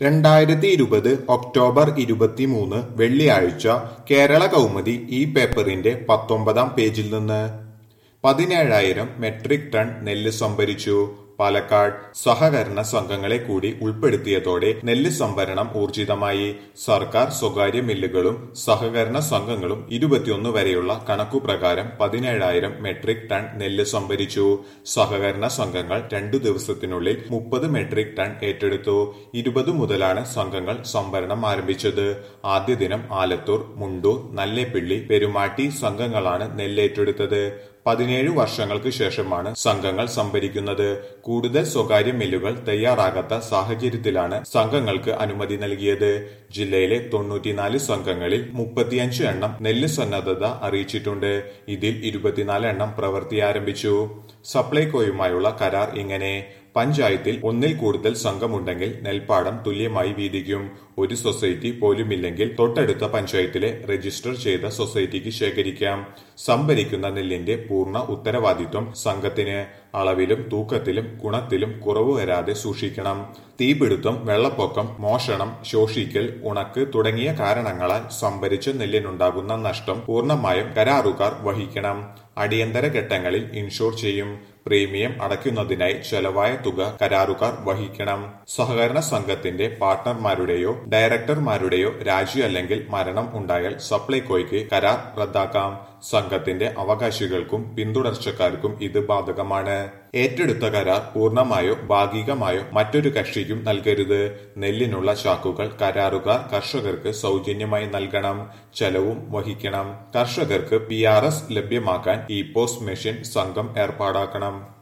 രണ്ടായിരത്തി ഇരുപത് ഒക്ടോബർ ഇരുപത്തിമൂന്ന് വെള്ളിയാഴ്ച കേരള കൗമുദി ഈ പേപ്പറിന്റെ പത്തൊമ്പതാം പേജിൽ നിന്ന് പതിനേഴായിരം മെട്രിക് ടൺ നെല്ല് സംഭരിച്ചു പാലക്കാട് സഹകരണ സംഘങ്ങളെ കൂടി ഉൾപ്പെടുത്തിയതോടെ നെല്ല് സംഭരണം ഊർജിതമായി സർക്കാർ സ്വകാര്യ മില്ലുകളും സഹകരണ സംഘങ്ങളും ഇരുപത്തിയൊന്ന് വരെയുള്ള കണക്കുപ്രകാരം പതിനേഴായിരം മെട്രിക് ടൺ നെല്ല് സംഭരിച്ചു സഹകരണ സംഘങ്ങൾ രണ്ടു ദിവസത്തിനുള്ളിൽ മുപ്പത് മെട്രിക് ടൺ ഏറ്റെടുത്തു ഇരുപത് മുതലാണ് സംഘങ്ങൾ സംഭരണം ആരംഭിച്ചത് ആദ്യ ദിനം ആലത്തൂർ മുണ്ടൂർ നല്ലേപ്പിള്ളി പെരുമാട്ടി സംഘങ്ങളാണ് നെല്ലേറ്റെടുത്തത് പതിനേഴ് വർഷങ്ങൾക്ക് ശേഷമാണ് സംഘങ്ങൾ സംഭരിക്കുന്നത് കൂടുതൽ സ്വകാര്യ മില്ലുകൾ തയ്യാറാകാത്ത സാഹചര്യത്തിലാണ് സംഘങ്ങൾക്ക് അനുമതി നൽകിയത് ജില്ലയിലെ തൊണ്ണൂറ്റിനാല് സംഘങ്ങളിൽ മുപ്പത്തിയഞ്ച് എണ്ണം നെല്ല് സന്നദ്ധത അറിയിച്ചിട്ടുണ്ട് ഇതിൽ ഇരുപത്തിനാല് എണ്ണം പ്രവൃത്തി ആരംഭിച്ചു സപ്ലൈകോയുമായുള്ള കരാർ ഇങ്ങനെ പഞ്ചായത്തിൽ ഒന്നിൽ കൂടുതൽ സംഘമുണ്ടെങ്കിൽ നെൽപ്പാടം തുല്യമായി വീതിക്കും ഒരു സൊസൈറ്റി പോലുമില്ലെങ്കിൽ തൊട്ടടുത്ത പഞ്ചായത്തിലെ രജിസ്റ്റർ ചെയ്ത സൊസൈറ്റിക്ക് ശേഖരിക്കാം സംഭരിക്കുന്ന നെല്ലിന്റെ പൂർണ്ണ ഉത്തരവാദിത്വം സംഘത്തിന് അളവിലും തൂക്കത്തിലും ഗുണത്തിലും കുറവ് വരാതെ സൂക്ഷിക്കണം തീപിടുത്തം വെള്ളപ്പൊക്കം മോഷണം ശോഷിക്കൽ ഉണക്ക് തുടങ്ങിയ കാരണങ്ങളാൽ സംഭരിച്ച നെല്ലിനുണ്ടാകുന്ന നഷ്ടം പൂർണ്ണമായും കരാറുകാർ വഹിക്കണം അടിയന്തര ഘട്ടങ്ങളിൽ ഇൻഷുർ ചെയ്യും പ്രീമിയം അടയ്ക്കുന്നതിനായി ചെലവായ തുക കരാറുകാർ വഹിക്കണം സഹകരണ സംഘത്തിന്റെ പാർട്ണർമാരുടെയോ ഡയറക്ടർമാരുടെയോ രാജി അല്ലെങ്കിൽ മരണം ഉണ്ടായാൽ സപ്ലൈകോയ്ക്ക് കരാർ റദ്ദാക്കാം സംഘത്തിന്റെ അവകാശികൾക്കും പിന്തുടർച്ചക്കാർക്കും ഇത് ബാധകമാണ് ഏറ്റെടുത്ത കരാർ പൂർണ്ണമായോ ഭാഗികമായോ മറ്റൊരു കക്ഷിക്കും നൽകരുത് നെല്ലിനുള്ള ചാക്കുകൾ കരാറുകാർ കർഷകർക്ക് സൗജന്യമായി നൽകണം ചെലവും വഹിക്കണം കർഷകർക്ക് പി ലഭ്യമാക്കാൻ ഇ പോസ്റ്റ് മെഷീൻ സംഘം ഏർപ്പാടാക്കണം